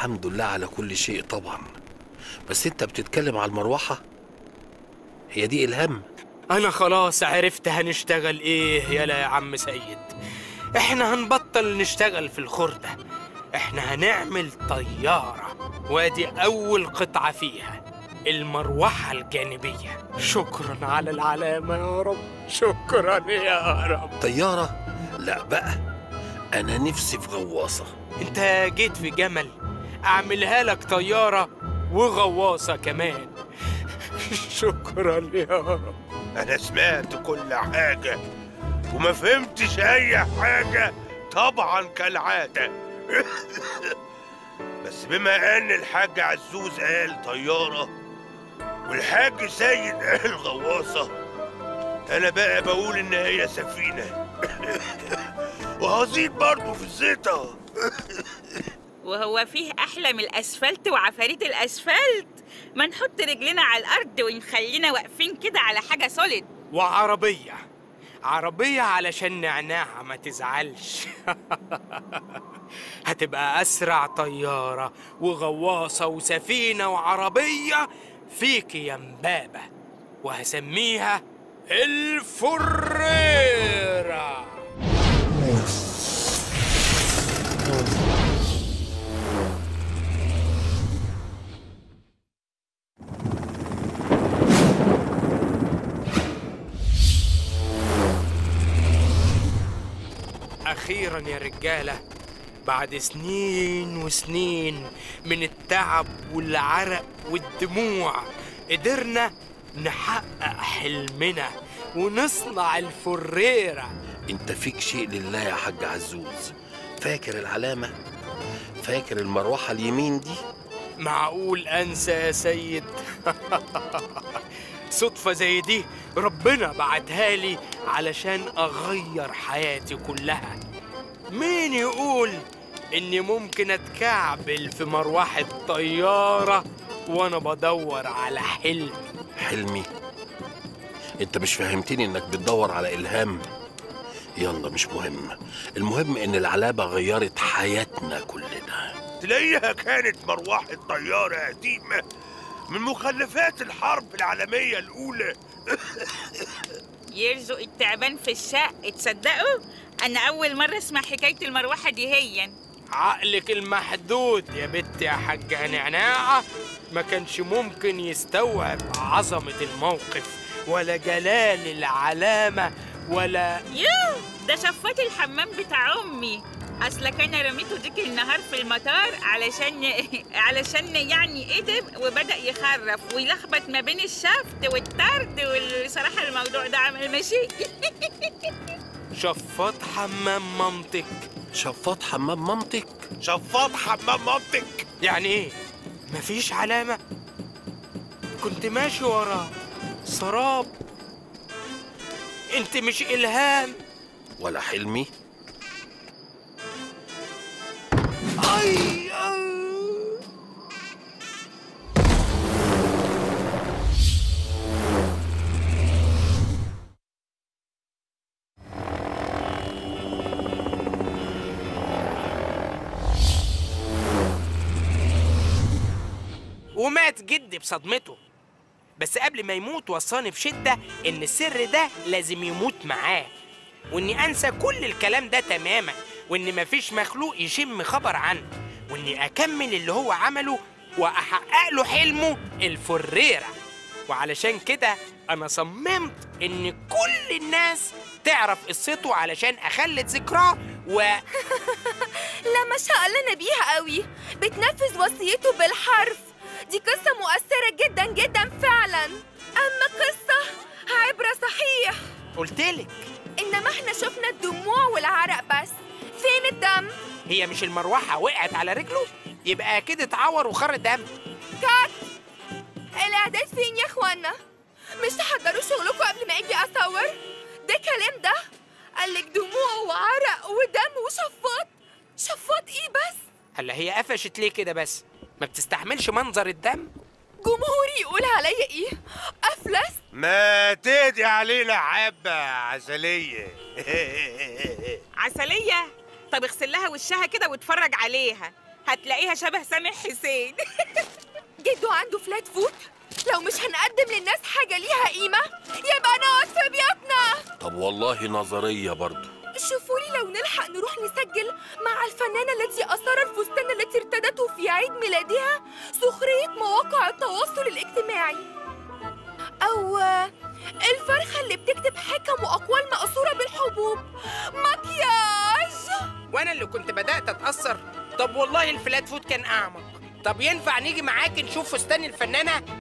الحمد لله على كل شيء طبعا بس انت بتتكلم على المروحة هي دي إلهام انا خلاص عرفت هنشتغل ايه يلا يا عم سيد احنا هنبطل نشتغل في الخردة احنا هنعمل طيارة وادي اول قطعة فيها المروحة الجانبية شكرا على العلامة يا رب شكرا يا رب طيارة لا بقى أنا نفسي في غواصة انت جيت في جمل اعملها لك طيارة وغواصة كمان شكرا يا رب انا سمعت كل حاجة وما فهمتش اي حاجة طبعا كالعادة بس بما ان الحاج عزوز قال طيارة والحاج سيد قال غواصة انا بقى بقول ان هي سفينة وهزيد برضه في الزيطة وهو فيه أحلى من الأسفلت وعفاريت الأسفلت ما نحط رجلنا على الأرض ونخلينا واقفين كده على حاجة سوليد وعربية عربية علشان نعناع ما تزعلش هتبقى أسرع طيارة وغواصة وسفينة وعربية فيك يا مبابة وهسميها الفريرة أخيرا يا رجالة بعد سنين وسنين من التعب والعرق والدموع قدرنا نحقق حلمنا ونصنع الفريرة انت فيك شيء لله يا حاج عزوز فاكر العلامة فاكر المروحة اليمين دي معقول أنسى يا سيد صدفة زي دي ربنا بعتها لي علشان أغير حياتي كلها مين يقول إني ممكن أتكعبل في مروحة طيارة وأنا بدور على حلم حلمي انت مش فهمتني انك بتدور على إلهام يلا مش مهم المهم ان العلامة غيرت حياتنا كلنا تلاقيها كانت مروحة طيارة قديمة من مخلفات الحرب العالمية الأولى يرزق التعبان في الشق تصدقوا أنا أول مرة أسمع حكاية المروحة دي هي عقلك المحدود يا بنت يا حاجة نعناعة ما كانش ممكن يستوعب عظمة الموقف ولا جلال العلامة ولا يوه ده شفاط الحمام بتاع أمي أصلك أنا رميته ديك النهار في المطار علشان علشان يعني قدم وبدأ يخرف ويلخبط ما بين الشفط والطرد والصراحة الموضوع ده عمل ماشي شفاط حمام مامتك شفاط حمام مامتك شفاط حمام مامتك يعني ايه مفيش علامة كنت ماشي ورا سراب انت مش إلهام ولا حلمي أي أي. ومات جدي بصدمته بس قبل ما يموت وصاني بشدة إن السر ده لازم يموت معاه وإني أنسى كل الكلام ده تماما وإن مفيش مخلوق يشم خبر عنه وإني أكمل اللي هو عمله وأحقق له حلمه الفريرة وعلشان كده أنا صممت إن كل الناس تعرف قصته علشان أخلد ذكراه و لا ما شاء الله نبيهة قوي بتنفذ وصيته بالحرف دي قصة مؤثرة جدا جدا فعلا أما قصة عبرة صحيح قلتلك إنما احنا شفنا الدموع والعرق بس فين الدم؟ هي مش المروحة وقعت على رجله يبقى أكيد اتعور وخر دم كات الإعداد فين يا إخوانا؟ مش تحضروا شغلكم قبل ما أجي أصور؟ ده كلام ده؟ قالك دموع وعرق ودم وشفاط شفاط إيه بس؟ هلا هي قفشت ليه كده بس ما بتستحملش منظر الدم جمهوري يقول عليا إيه؟ أفلس؟ ما تهدي علينا حبة عسلية عسلية طب اغسل لها وشها كده واتفرج عليها هتلاقيها شبه سامح حسين جدو عنده فلات فوت لو مش هنقدم للناس حاجة ليها قيمة يبقى نقعد في بيوتنا طب والله نظرية برضو شوفوا لي لو نلحق نروح نسجل مع الفنانة التي أثار الفستان التي ارتدته في عيد ميلادها سخرية مواقع التواصل الاجتماعي أو آه، الفرخة اللي بتكتب حكم وأقوال مأثورة بالحبوب مكياج وانا اللي كنت بدات اتاثر طب والله الفلات فوت كان اعمق طب ينفع نيجي معاك نشوف فستان الفنانه